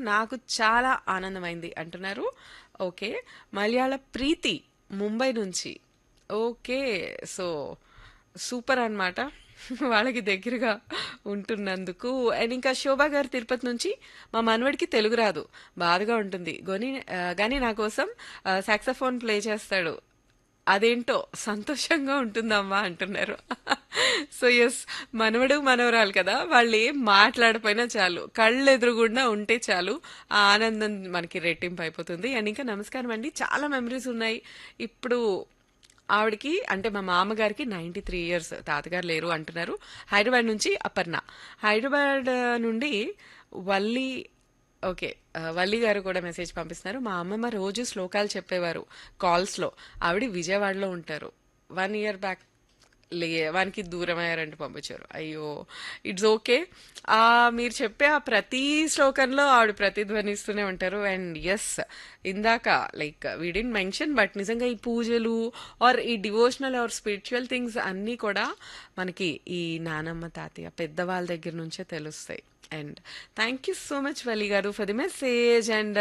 నాకు చాలా ఆనందమైంది అంటున్నారు ఓకే మలయాళ ప్రీతి ముంబై నుంచి ఓకే సో సూపర్ అన్నమాట వాళ్ళకి దగ్గరగా ఉంటున్నందుకు అండ్ ఇంకా శోభా గారు తిరుపతి నుంచి మా మనవడికి తెలుగు రాదు బాధగా ఉంటుంది గొని ఆ, కానీ నా కోసం సాక్సఫోన్ ప్లే చేస్తాడు అదేంటో సంతోషంగా ఉంటుందమ్మా అంటున్నారు సో ఎస్ మనవడు మనవరాలు కదా వాళ్ళు ఏం మాట్లాడపోయినా చాలు కళ్ళు ఎదురుగుండా ఉంటే చాలు ఆ ఆనందం మనకి రెట్టింపు అయిపోతుంది అండ్ ఇంకా నమస్కారం అండి చాలా మెమరీస్ ఉన్నాయి ఇప్పుడు ఆవిడకి అంటే మా మామగారికి నైంటీ త్రీ ఇయర్స్ తాతగారు లేరు అంటున్నారు హైదరాబాద్ నుంచి అపర్ణ హైదరాబాద్ నుండి వల్లి ఓకే ఆ, వల్లి గారు కూడా మెసేజ్ పంపిస్తున్నారు మా అమ్మమ్మ రోజు శ్లోకాలు చెప్పేవారు కాల్స్లో ఆవిడ విజయవాడలో ఉంటారు వన్ ఇయర్ బ్యాక్ లే వానికి దూరం అయ్యారంటే పంపించారు అయ్యో ఇట్స్ ఓకే ఆ మీరు చెప్పే ఆ ప్రతి శ్లోకంలో ఆవిడ ప్రతిధ్వనిస్తూనే ఉంటారు అండ్ ఎస్ ఇందాక like we didn't mention but నిజంగా ఈ పూజలు ఆర్ ఈ డివోషనల్ ఆర్ స్పిరిచువల్ థింగ్స్ అన్నీ కూడా మనకి ఈ నానమ్మ తాతయ్య పెద్దవాళ్ళ దగ్గర నుంచే తెలుస్తాయి and thank you so much Vali garu for the message and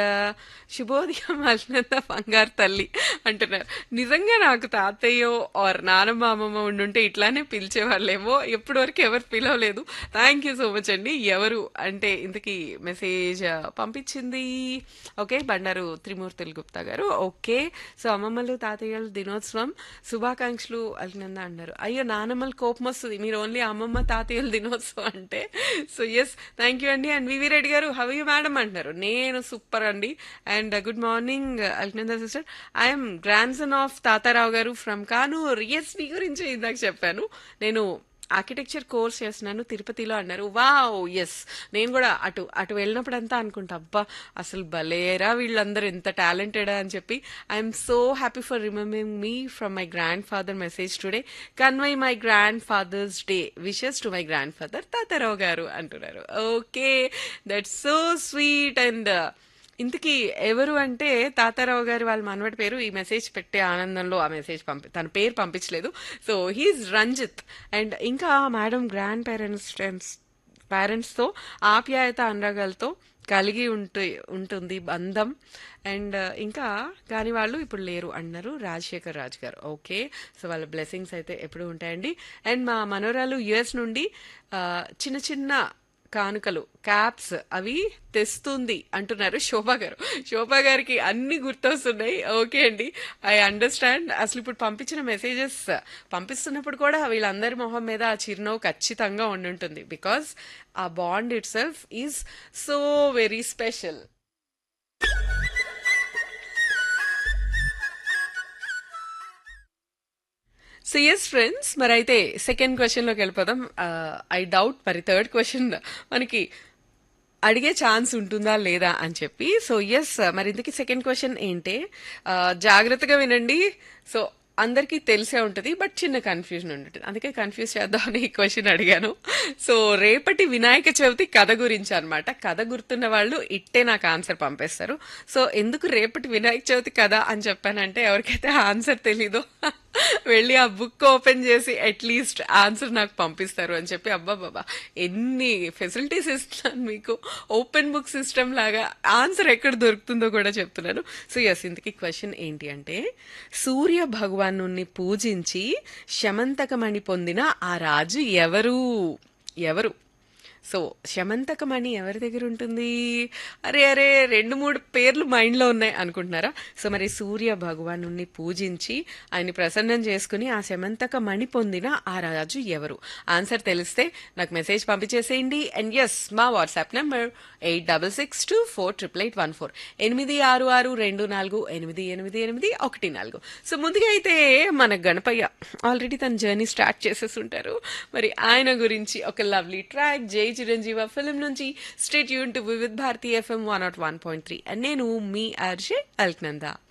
శుభోదయం అల్నంద బంగారు తల్లి అంటున్నారు నిజంగా నాకు తాతయ్యో ఆర్ నానమ్మ అమ్మమ్మ ఉండుంటే ఇట్లానే పిలిచేవాళ్ళేమో ఎప్పటి వరకు ఎవరు పిలవలేదు థ్యాంక్ యూ సో మచ్ అండి ఎవరు అంటే ఇంతకీ మెసేజ్ పంపించింది ఓకే బండారు త్రిమూర్తులు గుప్తా గారు ఓకే సో అమ్మమ్మలు తాతయ్యలు దినోత్సవం శుభాకాంక్షలు అల్నంద అన్నారు అయ్యో నానమ్మలు కోపం వస్తుంది మీరు ఓన్లీ అమ్మమ్మ తాతయ్యల దినోత్సవం అంటే సో ఎస్ థ్యాంక్ యూ అండి and V V Reddy garu how you madam అంటున్నారు నేను సూపర్ అండి and good morning Alnanda sister I'm grandson of Tatarao garu from Kanur yes మీ గురించి ఇందాక చెప్పాను నేను ఆర్కిటెక్చర్ కోర్స్ చేస్తున్నాను తిరుపతిలో అన్నారు వావ్ ఎస్ నేను కూడా అటు అటు వెళ్ళినప్పుడంతా అనుకుంటా అబ్బా అసలు భలేరా వీళ్ళందరూ ఎంత టాలెంటెడ్ అని చెప్పి I'm so happy for remembering me from my grandfather message today convey my grandfather's day wishes to my grandfather Tatarao garu అంటున్నారు okay that's so sweet and ఇంతకీ ఎవరు అంటే తాతారావు గారి వాళ్ళ మనవడి పేరు ఈ మెసేజ్ పెట్టే ఆనందంలో ఆ మెసేజ్ పంపి తన పేరు పంపించలేదు సో హీఈస్ రంజిత్ అండ్ ఇంకా మేడం గ్రాండ్ పేరెంట్స్ పేరెంట్స్తో ఆప్యాయత అనురాగాలతో కలిగి ఉంటు ఉంటుంది బంధం అండ్ ఇంకా కాని వాళ్ళు ఇప్పుడు లేరు అన్నారు రాజశేఖర్ రాజ్ గారు ఓకే సో వాళ్ళ బ్లెస్సింగ్స్ అయితే ఎప్పుడు ఉంటాయండి అండ్ మా మనోరాలు యుఎస్ నుండి ఆ, చిన్న చిన్న కానుకలు క్యాప్స్ అవి తెస్తుంది అంటున్నారు శోభా గారు శోభా గారికి అన్ని గుర్తొస్తున్నాయి ఓకే అండి ఐ అండర్స్టాండ్ అసలు ఇప్పుడు పంపించిన మెసేజెస్ పంపిస్తున్నప్పుడు కూడా వీళ్ళందరి మొహం మీద ఆ చిరునవ్వు ఖచ్చితంగా ఉండుంటుంది బికాస్ ఆ bond itself is so very special so yes friends మరి అయితే సెకండ్ క్వశ్చన్లోకి వెళ్ళిపోదాం ఐ డౌట్ మరి థర్డ్ క్వశ్చన్ మనకి అడిగే ఛాన్స్ ఉంటుందా లేదా అని చెప్పి సో ఎస్ మరి ఇందుకు సెకండ్ క్వశ్చన్ ఏంటే ఆ, జాగ్రత్తగా వినండి సో అందరికీ తెలిసే ఉంటుంది బట్ చిన్న కన్ఫ్యూజన్ ఉంటుంది అందుకే కన్ఫ్యూజ్ చేద్దామని ఈ క్వశ్చన్ అడిగాను సో రేపటి వినాయక చవితి కథ గురించి అన్నమాట కథ గుర్తున్న వాళ్ళు ఇట్టే నాకు ఆన్సర్ పంపేస్తారు సో ఎందుకు రేపటి వినాయక చవితి కథ అని చెప్పానంటే ఎవరికైతే ఆన్సర్ తెలీదో వెళ్ళి ఆ బుక్ ఓపెన్ చేసి అట్లీస్ట్ ఆన్సర్ నాకు పంపిస్తారు అని చెప్పి అబ్బా బాబా ఎన్ని ఫెసిలిటీస్ ఇస్తున్నాను మీకు ఓపెన్ బుక్ సిస్టమ్ లాగా ఆన్సర్ ఎక్కడ దొరుకుతుందో కూడా చెప్తున్నాను సో ఎస్ ఇంతకీ క్వశ్చన్ ఏంటి అంటే సూర్య భగవాను పూజించి శమంతకమణి పొందిన ఆ రాజు ఎవరు ఎవరు సో శమంతకమణి ఎవరి దగ్గర ఉంటుంది అరే అరే రెండు మూడు పేర్లు మైండ్లో ఉన్నాయి అనుకుంటున్నారా సో మరి సూర్య భగవాను పూజించి ఆయన ప్రసన్నం చేసుకుని ఆ శమంతక మణి పొందిన ఆ రాజు ఎవరు ఆన్సర్ తెలిస్తే నాకు మెసేజ్ పంపించేసేయండి అండ్ ఎస్ మా WhatsApp number eight double six two four triple eight one four ఎనిమిది ఆరు ఆరు రెండు నాలుగు ఎనిమిది ఎనిమిది ఎనిమిది ఒకటి నాలుగు సో ముందుగా అయితే మన గణపయ్య ఆల్రెడీ తన జర్నీ స్టార్ట్ చేసేసి ఉంటారు మరి ఆయన గురించి ఒక లవ్లీ ట్రాక్ జై చిరంజీవ ఫిలిం నుంచి స్టేట్ యూన్ టు Vividh Bharati FM one nought one point three నేను మీ ఆర్జే అల్క్నందా